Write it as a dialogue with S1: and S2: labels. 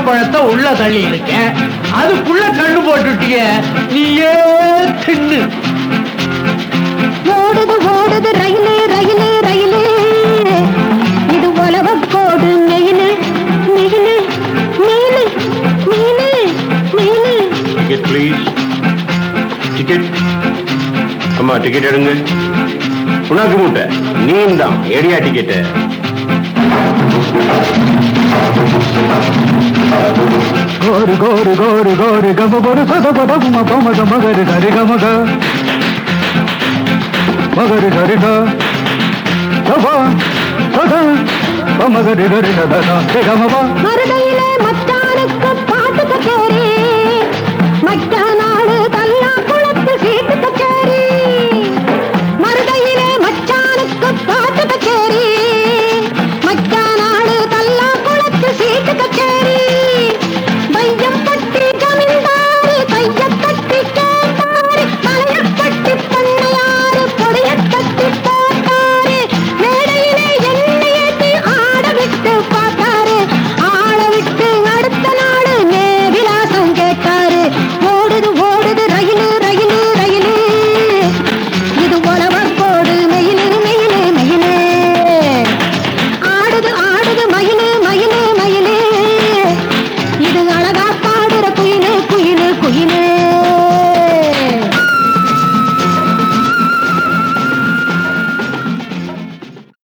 S1: பழத்தை உள்ள தள்ளி இருக்க அதுக்குள்ள கண்ணு போட்டுட்டிய நீயே தின்னு
S2: ஓடுது ஓடுது ரயிலு ரயிலு ரயிலு இது உலக கோடு mail mail mail mail mail
S3: ticket please ticket அம்மா டிக்கெட் எடுங்க உனக்கு மூட்டை நீயும் தான் ஏரியா டிக்கெட்டு
S4: கோரு கோரு கோரு கோரு கம பொரு சத பத கும பம க மகரு கரி கம க மகரு கரி க சபா சத பமகரி கரி க த த கம பா
S2: மறுகையிலே மச்சானுக்கு பாட்டு கச்சேரி மச்சான்